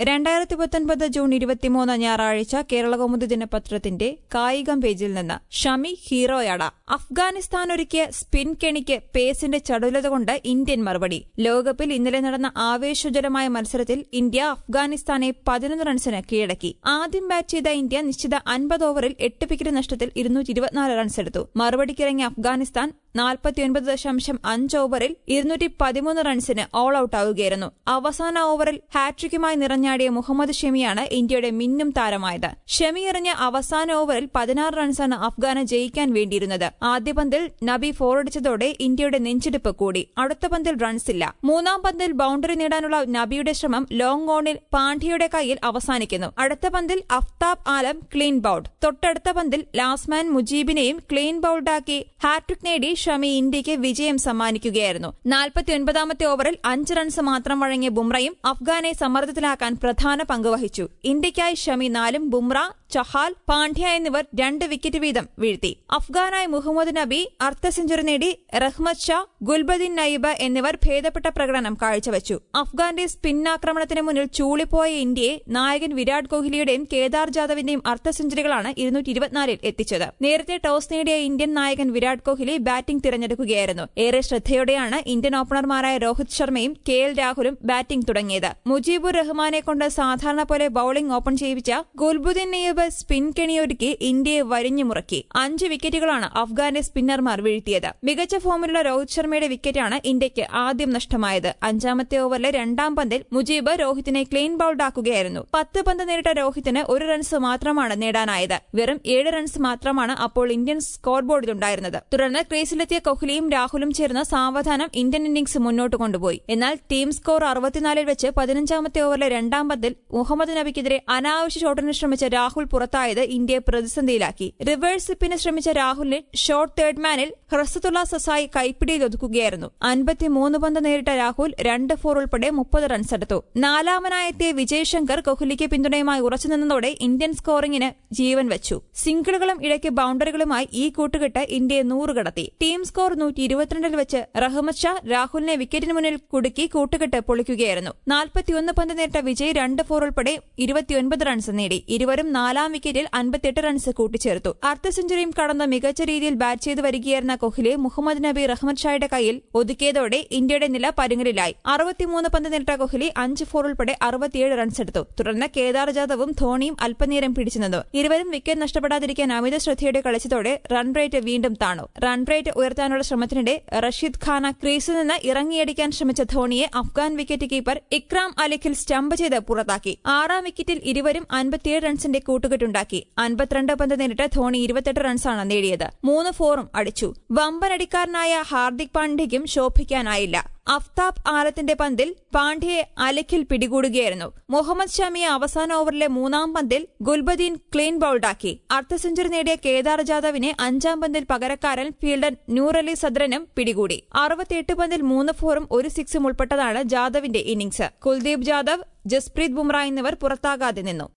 രണ്ടായിരത്തി പത്തൊൻപത് ജൂൺ ഇരുപത്തിമൂന്ന് ഞായറാഴ്ച കേരളകൗമുദി ദിനപത്രത്തിന്റെ കായികം പേജിൽ നിന്ന് ഷമി ഹീറോയട അഫ്ഗാനിസ്ഥാൻ ഒരുക്കിയ സ്പിൻ കെണിക്ക് പേസിന്റെ ചടുലത കൊണ്ട് ഇന്ത്യൻ മറുപടി ലോകകപ്പിൽ ഇന്നലെ നടന്ന ആവേശജനമായ മത്സരത്തിൽ ഇന്ത്യ അഫ്ഗാനിസ്ഥാനെ പതിനൊന്ന് റൺസിന് കീഴടക്കി ആദ്യം ബാറ്റ് ചെയ്ത ഇന്ത്യ നിശ്ചിത അൻപത് ഓവറിൽ എട്ട് വിക്കറ്റ് നഷ്ടത്തിൽ ഇരുന്നൂറ്റി ഇരുപത്തിനാല് റൺസ് എടുത്തു മറുപടിക്കിറങ്ങിയ അഫ്ഗാനിസ്ഥാൻ നാൽപ്പത്തിയൊൻപത് ദശാംശം അഞ്ച് ഓവറിൽ ഇരുന്നൂറ്റി പതിമൂന്ന് റൺസിന് ഓൾ ഔട്ട് ആവുകയായിരുന്നു അവസാന ഓവറിൽ ഹാട്രിക്കുമായി നിറഞ്ഞാടിയ മുഹമ്മദ് ഷെമിയാണ് ഇന്ത്യയുടെ മിന്നും താരമായത് ഷെമി എറിഞ്ഞ അവസാന ഓവറിൽ പതിനാറ് റൺസാണ് അഫ്ഗാന് ജയിക്കാൻ വേണ്ടിയിരുന്നത് ആദ്യ പന്തിൽ നബി ഫോറടിച്ചതോടെ ഇന്ത്യയുടെ നെഞ്ചിടിപ്പ് കൂടി അടുത്ത പന്തിൽ റൺസില്ല മൂന്നാം പന്തിൽ ബൌണ്ടറി നേടാനുള്ള നബിയുടെ ശ്രമം ലോങ് ഓണിൽ പാണ്ഡ്യയുടെ കയ്യിൽ അവസാനിക്കുന്നു അടുത്ത പന്തിൽ അഫ്താബ് ആലം ക്ലീൻ ബൌൾഡ് തൊട്ടടുത്ത പന്തിൽ ലാസ്മാൻ മുജീബിനെയും ക്ലീൻ ബൌൾഡാക്കി ഹാട്രിക് നേടി ഷമി ഇന്ത്യയ്ക്ക് വിജയം സമ്മാനിക്കുകയായിരുന്നു നാൽപ്പത്തിയൊൻപതാമത്തെ ഓവറിൽ അഞ്ച് റൺസ് മാത്രം വഴങ്ങിയ ബുംറയും അഫ്ഗാനെ സമ്മർദ്ദത്തിലാക്കാൻ പ്രധാന പങ്ക് വഹിച്ചു ഇന്ത്യയ്ക്കായി ഷമി നാലും ബുംറ ചഹാൽ പാണ്ഡ്യ എന്നിവർ രണ്ട് വിക്കറ്റ് വീതം വീഴ്ത്തി അഫ്ഗാനായി മുഹമ്മദ് നബി അർദ്ധ സെഞ്ചുറി നേടി റഹ്മത് ഷാ ഗുൽബദീൻ നയിബ് എന്നിവർ ഭേദപ്പെട്ട പ്രകടനം കാഴ്ചവച്ചു അഫ്ഗാന്റെ സ്പിന്നാക്രമണത്തിന് മുന്നിൽ ചൂളിപ്പോയ ഇന്ത്യയെ നായകൻ വിരാട് കോഹ്ലിയുടെയും കേദാർ ജാദവിന്റെയും അർദ്ധ സെഞ്ചുറികളാണ് ഇരുന്നൂറ്റി ഇരുപത്തിനാലിൽ എത്തിച്ചത് നേരത്തെ ടോസ് നേടിയ ഇന്ത്യൻ നായകൻ വിരാട് കോഹ്ലി ബാറ്റിംഗ് തിരഞ്ഞെടുക്കുകയായിരുന്നു ഏറെ ശ്രദ്ധയോടെയാണ് ഇന്ത്യൻ ഓപ്പണർമാരായ രോഹിത് ശർമ്മയും കെ എൽ രാഹുലും ബാറ്റിംഗ് തുടങ്ങിയത് മുജീബുർ റഹ്മാനെ കൊണ്ട് സാധാരണ പോലെ ബൌളിംഗ് ഓപ്പൺ ചെയ്യിപ്പിച്ച ഗുൽബുദ്ദീൻ നയ്യബ് സ്പിൻ കെണിയൊരുക്കി ഇന്ത്യയെ വരിഞ്ഞു മുറക്കി അഞ്ച് വിക്കറ്റുകളാണ് അഫ്ഗാന്റെ സ്പിന്നർമാർ വീഴ്ത്തിയത് മികച്ച ഫോമിലുള്ള രോഹിത് ശർമ്മയുടെ വിക്കറ്റാണ് ഇന്ത്യയ്ക്ക് ആദ്യം നഷ്ടമായത് അഞ്ചാമത്തെ ഓവറിലെ രണ്ടാം പന്തിൽ മുജീബ് രോഹിത്തിനെ ക്ലീൻ ബൌൾഡാക്കുകയായിരുന്നു പത്ത് പന്ത് നേരിട്ട രോഹിത്തിന് ഒരു റൺസ് മാത്രമാണ് നേടാനായത് വെറും ഏഴ് റൺസ് മാത്രമാണ് അപ്പോൾ ഇന്ത്യൻ സ്കോർ ബോർഡിലുണ്ടായിരുന്നത് തുടർന്ന് ക്രീസിലെത്തിയ കോഹ്ലിയും രാഹുലും ചേർന്ന് സാവധാനം ഇന്ത്യൻ ഇന്നിംഗ്സ് മുന്നോട്ട് കൊണ്ടുപോയി എന്നാൽ ടീം സ്കോർ അറുപത്തിനാലിൽ വെച്ച് പതിനഞ്ചാമത്തെ ഓവറിലെ രണ്ടാം പന്തിൽ മുഹമ്മദ് നബിക്കെതിരെ അനാവശ്യ ഷോട്ടിന് ശ്രമിച്ച രാഹുൽ പുറത്തായത് ഇന്ത്യയെ പ്രതിസന്ധിയിലാക്കി റിവേഴ്സ് സ്ലിപ്പിന് ശ്രമിച്ച രാഹുലിന് ഷോട്ട് തേർഡ് മാനിൽ ഹ്രസ്തുള്ള സസായി കൈപ്പിടിയിൽ ഒതുക്കുകയായിരുന്നു അൻപത്തിമൂന്ന് പന്ത് നേരിട്ട രാഹുൽ രണ്ട് ഫോർ ഉൾപ്പെടെ മുപ്പത് റൺസ് എടുത്തു നാലാമനായെത്തിയ വിജയ് ശങ്കർ കോഹ്ലിക്ക് പിന്തുണയുമായി ഉറച്ചുനിന്നതോടെ ഇന്ത്യൻ സ്കോറിംഗിന് ജീവൻ വെച്ചു സിംഗിളുകളും ഇടയ്ക്ക് ബൌണ്ടറികളുമായി ഈ കൂട്ടുകെട്ട് ഇന്ത്യയെ നൂറ് കടത്തി ടീം സ്കോർ നൂറ്റി ഇരുപത്തിരണ്ടിൽ വെച്ച് റഹ്മത് ഷാ രാഹുലിനെ വിക്കറ്റിന് മുന്നിൽ കുടുക്കി കൂട്ടുകെട്ട് പൊളിക്കുകയായിരുന്നു നാൽപ്പത്തിയൊന്ന് പന്ത് നേരിട്ട വിജയ് രണ്ട് ഫോർ ഉൾപ്പെടെ ഇരുപത്തിയൊൻപത് റൺസ് നേടി ഇരുവരും നാലാം വിക്കറ്റിൽ അൻപത്തിയെട്ട് റൺസ് കൂട്ടിച്ചേർത്തു അർദ്ധ സെഞ്ചുറിയും കടന്ന് മികച്ച രീതിയിൽ ബാറ്റ് ചെയ്തു വരികയായിരുന്ന കോഹ്ലി മുഹമ്മദ് നബി റഹ്മത് ഷായുടെ കയ്യിൽ ഒതുക്കിയതോടെ ഇന്ത്യയുടെ നില പരുങ്ങലിലായി അറുപത്തിമൂന്ന് പന്ത് നേരിട്ട കോഹ്ലി അഞ്ച് ഫോർ ഉൾപ്പെടെ അറുപത്തിയേഴ് റൺസ് എടുത്തു തുടർന്ന് കേദാർ ജാദവും ധോണിയും അല്പനേരം പിടിച്ചു നിന്നു ഇരുവരും വിക്കറ്റ് നഷ്ടപ്പെടാതിരിക്കാൻ അമിത ശ്രദ്ധയോടെ കളിച്ചതോടെ റൺ റേറ്റ് വീണ്ടും താണു റൺ റേറ്റ് ഉയർത്താനുള്ള ശ്രമത്തിനിടെ റഷീദ് ഖാന ക്രീസിൽ നിന്ന് ഇറങ്ങിയടിക്കാൻ ശ്രമിച്ച ധോണിയെ Afghan wicket keeper Ikram Alikhil stump ചെയ്ത് പുറത്താക്കി ആറാം വിക്കറ്റിൽ ഇരുവരും അൻപത്തിയേഴ് റൺസിന്റെ കൂട്ടുകെട്ടുണ്ടാക്കി അൻപത്തിരണ്ട് പന്ത് നേരിട്ട് ധോണി ഇരുപത്തെട്ട് റൺസാണ് നേടിയത് മൂന്ന് ഫോറും അടിച്ചു വമ്പനടിക്കാരനായ ഹാർദിക് പാണ്ഡ്യയ്ക്കും ശോഭിക്കാനായില്ല അഫ്താബ് ആലത്തിന്റെ പന്തിൽ പാണ്ഡ്യയെ അലക്കിൽ പിടികൂടുകയായിരുന്നു മുഹമ്മദ് ഷമിയെ അവസാന ഓവറിലെ മൂന്നാം പന്തിൽ ഗുൽബദീൻ ക്ലീൻ ബൌൾഡാക്കി അർദ്ധ സെഞ്ചുറി നേടിയ കേദാർ ജാദവിനെ അഞ്ചാം പന്തിൽ പകരക്കാരൻ ഫീൽഡർ നൂർ അലി സദ്രനും പിടികൂടി അറുപത്തിയെട്ട് പന്തിൽ മൂന്ന് ഫോറും ഒരു സിക്സും ഉൾപ്പെട്ടതാണ് ജാദവിന്റെ ഇന്നിംഗ്സ് കുൽദീപ് ജാദവ് ജസ്പ്രീത് ബുംറ എന്നിവർ പുറത്താകാതെ നിന്നു